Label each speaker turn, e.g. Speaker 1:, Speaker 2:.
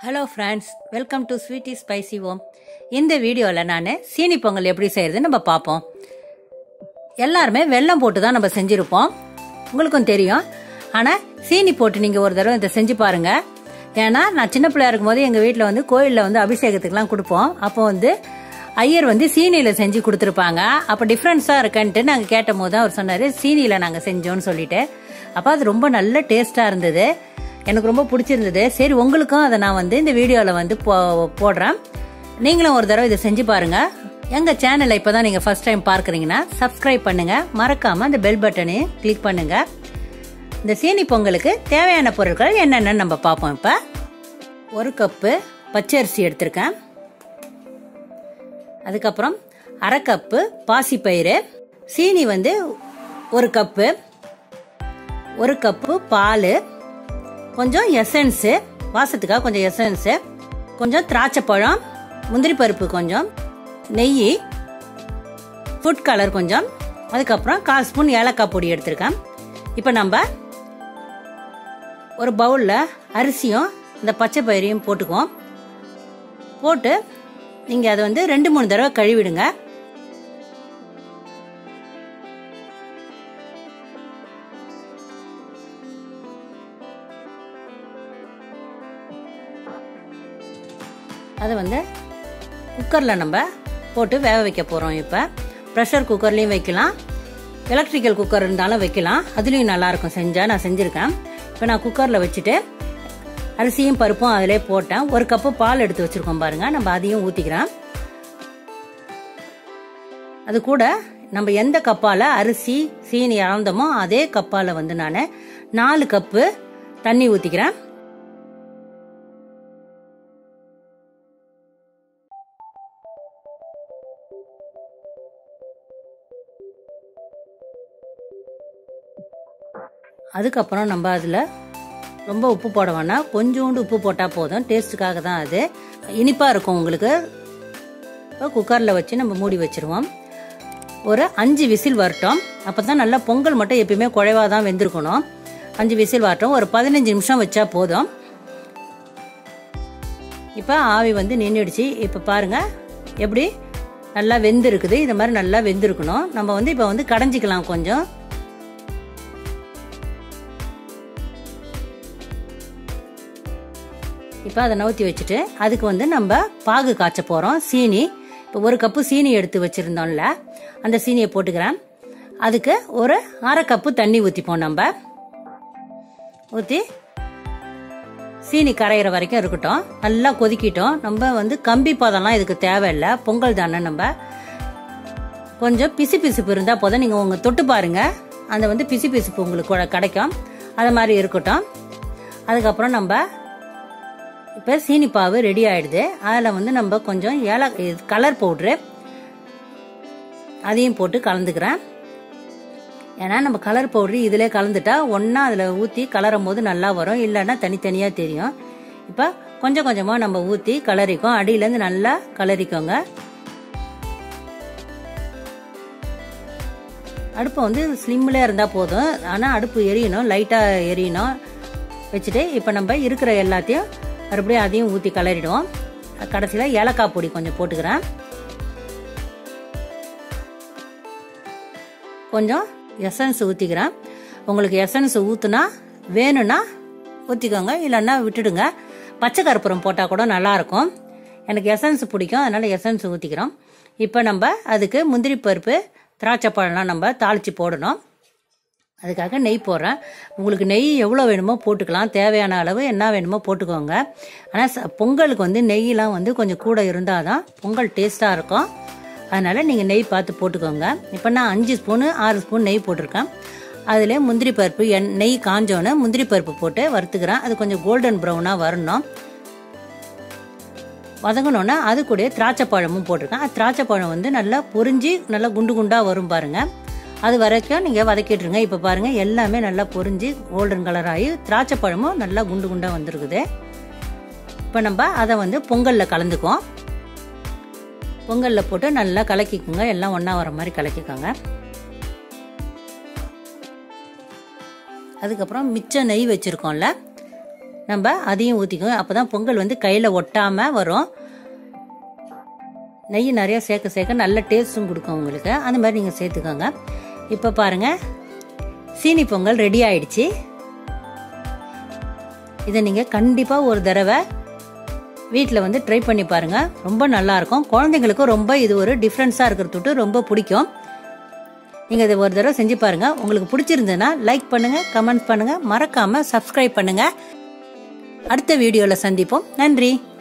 Speaker 1: hello friends welcome to sweety spicy home இந்த வீடியோவில் நான் சீனி பொங்கல் எப்படி செய்யறதுன்னு நம்ம பார்ப்போம் எல்லாருமே வெல்லம் போட்டு தான் நம்ம செஞ்சுருப்போம் உங்களுக்கும் தெரியும் ஆனால் சீனி போட்டு நீங்கள் ஒரு தடவை இதை செஞ்சு பாருங்க ஏன்னா நான் சின்ன பிள்ளையா இருக்கும்போது எங்கள் வீட்டில் வந்து கோயிலில் வந்து அபிஷேகத்துக்குலாம் கொடுப்போம் அப்போ வந்து ஐயர் வந்து சீனியில் செஞ்சு கொடுத்துருப்பாங்க அப்போ டிஃப்ரென்ஸாக இருக்கன்ட்டு நாங்கள் கேட்ட போது தான் அவர் சொன்னார் சீனியில் நாங்கள் செஞ்சோன்னு சொல்லிட்டு அப்போ அது ரொம்ப நல்ல டேஸ்ட்டாக இருந்தது எனக்கு ரொம்ப பிடிச்சிருந்தது சரி உங்களுக்கும் அதை நான் வந்து இந்த வீடியோவில் வந்து போ போடுறேன் நீங்களும் ஒரு தடவை இதை செஞ்சு பாருங்க எங்கள் சேனலை இப்போ தான் நீங்கள் ஃபர்ஸ்ட் டைம் பார்க்குறீங்கன்னா சப்ஸ்கிரைப் பண்ணுங்க மறக்காமல் அந்த பெல் பட்டனையும் கிளிக் பண்ணுங்க இந்த சீனி பொங்கலுக்கு தேவையான பொருட்கள் என்னென்னு நம்ம பார்ப்போம் இப்போ ஒரு கப்பு பச்சரிசி எடுத்திருக்கேன் அதுக்கப்புறம் அரை கப்பு பாசிப்பயிறு சீனி வந்து ஒரு கப்பு ஒரு கப்பு பால் கொஞ்சம் எசன்ஸு வாசத்துக்காக கொஞ்சம் எசன்ஸு கொஞ்சம் திராட்சை பழம் முந்திரி பருப்பு கொஞ்சம் நெய் ஃபுட் கலர் கொஞ்சம் அதுக்கப்புறம் கால் ஸ்பூன் ஏலக்காய் பொடி எடுத்திருக்கேன் இப்போ நம்ம ஒரு பவுலில் அரிசியும் இந்த பச்சை பயிரையும் போட்டுக்குவோம் போட்டு நீங்கள் அதை வந்து ரெண்டு மூணு தடவை கழுவிடுங்க அதை வந்து குக்கரில் நம்ம போட்டு வேக வைக்க போகிறோம் இப்போ ப்ரெஷர் குக்கர்லேயும் வைக்கலாம் எலக்ட்ரிக்கல் குக்கர் இருந்தாலும் வைக்கலாம் அதுலேயும் நல்லாயிருக்கும் செஞ்சால் நான் செஞ்சுருக்கேன் இப்போ நான் குக்கரில் வச்சுட்டு அரிசியும் பருப்பும் அதிலே போட்டேன் ஒரு கப்பு பால் எடுத்து வச்சுருக்கோம் பாருங்கள் நம்ம அதையும் ஊற்றிக்கிறேன் அது கூட நம்ம எந்த கப்பால் அரிசி சீனி அளந்தோமோ அதே கப்பால் வந்து நான் நாலு கப்பு தண்ணி ஊற்றிக்கிறேன் அதுக்கப்புறம் நம்ம அதில் ரொம்ப உப்பு போட வேணாம் கொஞ்சோண்டு உப்பு போட்டால் போதும் டேஸ்ட்டுக்காக தான் அது இனிப்பாக இருக்கும் உங்களுக்கு இப்போ குக்கரில் வச்சு நம்ம மூடி வச்சுருவோம் ஒரு அஞ்சு விசில் வரட்டும் அப்போ தான் நல்லா பொங்கல் மட்டும் எப்பயுமே குழைவாக தான் வெந்திருக்கணும் அஞ்சு விசில் வரட்டும் ஒரு பதினஞ்சு நிமிஷம் வச்சா போதும் இப்போ ஆவி வந்து நின்றுடுச்சு இப்போ பாருங்கள் எப்படி நல்லா வெந்திருக்குது இது மாதிரி நல்லா வெந்திருக்கணும் நம்ம வந்து இப்போ வந்து கடைஞ்சிக்கலாம் கொஞ்சம் இப்போ அதை நவுத்தி வச்சுட்டு அதுக்கு வந்து நம்ம பாகு காய்ச்ச போகிறோம் சீனி இப்போ ஒரு கப்பு சீனி எடுத்து வச்சுருந்தோம்ல அந்த சீனியை போட்டுக்கிறேன் அதுக்கு ஒரு அரை கப்பு தண்ணி ஊற்றிப்போம் நம்ம ஊற்றி சீனி கரையிற வரைக்கும் இருக்கட்டும் நல்லா கொதிக்கிட்டோம் நம்ம வந்து கம்பி பதம்லாம் இதுக்கு தேவையில்லை பொங்கல் தானே நம்ம கொஞ்சம் பிசு பிசுப்பு இருந்தால் போதும் நீங்கள் உங்கள் தொட்டு பாருங்க அந்த வந்து பிசு பிசுப்பு உங்களுக்கு கிடைக்கும் அது மாதிரி இருக்கட்டும் அதுக்கப்புறம் நம்ம இப்போ சீனி பாவு ரெடி ஆயிடுது அதில் வந்து நம்ம கொஞ்சம் ஏல கலர் பவுட்ரு அதையும் போட்டு கலந்துக்கிறேன் ஏன்னா நம்ம கலர் பவுட்ரு இதிலே கலந்துட்டா ஒன்றா அதில் ஊற்றி கலரும் போது நல்லா வரும் இல்லைன்னா தனித்தனியாக தெரியும் இப்போ கொஞ்சம் கொஞ்சமாக நம்ம ஊற்றி கலரிக்கும் அடியிலேருந்து நல்லா கலரிக்கோங்க அடுப்பை வந்து ஸ்லிம்மில் இருந்தால் போதும் ஆனால் அடுப்பு எரியணும் லைட்டாக எரியணும் வச்சுட்டு இப்போ நம்ம இருக்கிற எல்லாத்தையும் மறுபடியும் அதையும் ஊற்றி கலரிடுவோம் கடைசியில் ஏலக்காய் பொடி கொஞ்சம் போட்டுக்கிறேன் கொஞ்சம் எசன்ஸ் ஊற்றிக்கிறேன் உங்களுக்கு எசன்ஸ் ஊற்றுனா வேணும்னா ஊற்றிக்கோங்க இல்லைன்னா விட்டுடுங்க பச்சை கற்பூரம் போட்டால் கூட நல்லாயிருக்கும் எனக்கு எசன்ஸ் பிடிக்கும் அதனால் எசன்ஸ் ஊற்றிக்கிறோம் இப்போ நம்ம அதுக்கு முந்திரி பருப்பு திராட்சை பழம்லாம் நம்ம தாளித்து போடணும் அதுக்காக நெய் போடுறேன் உங்களுக்கு நெய் எவ்வளோ வேணுமோ போட்டுக்கலாம் தேவையான அளவு என்ன வேணுமோ போட்டுக்கோங்க ஆனால் பொங்கலுக்கு வந்து நெய்யெலாம் வந்து கொஞ்சம் கூட இருந்தால் தான் பொங்கல் டேஸ்ட்டாக இருக்கும் அதனால் நீங்கள் நெய் பார்த்து போட்டுக்கோங்க இப்போ நான் அஞ்சு ஸ்பூனு ஆறு ஸ்பூன் நெய் போட்டிருக்கேன் அதில் முந்திரி பருப்பு எண் நெய் காஞ்சோன்னு முந்திரி பருப்பு போட்டு வறுத்துக்கிறேன் அது கொஞ்சம் கோல்டன் ப்ரௌனாக வரணும் வதங்கினோன்னே அது கூட திராட்சை பழமும் போட்டிருக்கேன் திராட்சை பழம் வந்து நல்லா பொறிஞ்சி நல்லா குண்டு குண்டாக வரும் பாருங்கள் அது வரைக்கும் நீங்கள் வதக்கிட்டுருங்க இப்போ பாருங்கள் எல்லாமே நல்லா பொறிஞ்சி கோல்டன் கலர் ஆகி திராட்சை பழமும் நல்லா குண்டு குண்டாக வந்துருக்குது இப்போ நம்ம அதை வந்து பொங்கலில் கலந்துக்குவோம் பொங்கலில் போட்டு நல்லா கலக்கிக்குங்க எல்லாம் ஒன்றா வர மாதிரி கலக்கிக்கோங்க அதுக்கப்புறம் மிச்சம் நெய் வச்சுருக்கோம்ல நம்ம அதையும் ஊற்றிக்குவோம் அப்போ தான் பொங்கல் வந்து கையில் ஒட்டாமல் வரும் நெய் நிறையா சேர்க்க சேர்க்க நல்ல டேஸ்ட்டும் கொடுக்கும் உங்களுக்கு அந்த மாதிரி நீங்கள் சேர்த்துக்கோங்க இப்போ பாருங்கள் சீனி பொங்கல் ரெடி ஆயிடுச்சு இதை நீங்கள் கண்டிப்பாக ஒரு தடவை வீட்டில் வந்து ட்ரை பண்ணி பாருங்கள் ரொம்ப நல்லாயிருக்கும் குழந்தைங்களுக்கும் ரொம்ப இது ஒரு டிஃப்ரென்ஸாக இருக்கிறதுட்டு ரொம்ப பிடிக்கும் நீங்கள் இதை ஒரு தடவை செஞ்சு பாருங்கள் உங்களுக்கு பிடிச்சிருந்ததுன்னா லைக் பண்ணுங்கள் கமெண்ட் பண்ணுங்கள் மறக்காமல் சப்ஸ்கிரைப் பண்ணுங்கள் அடுத்த வீடியோவில் சந்திப்போம் நன்றி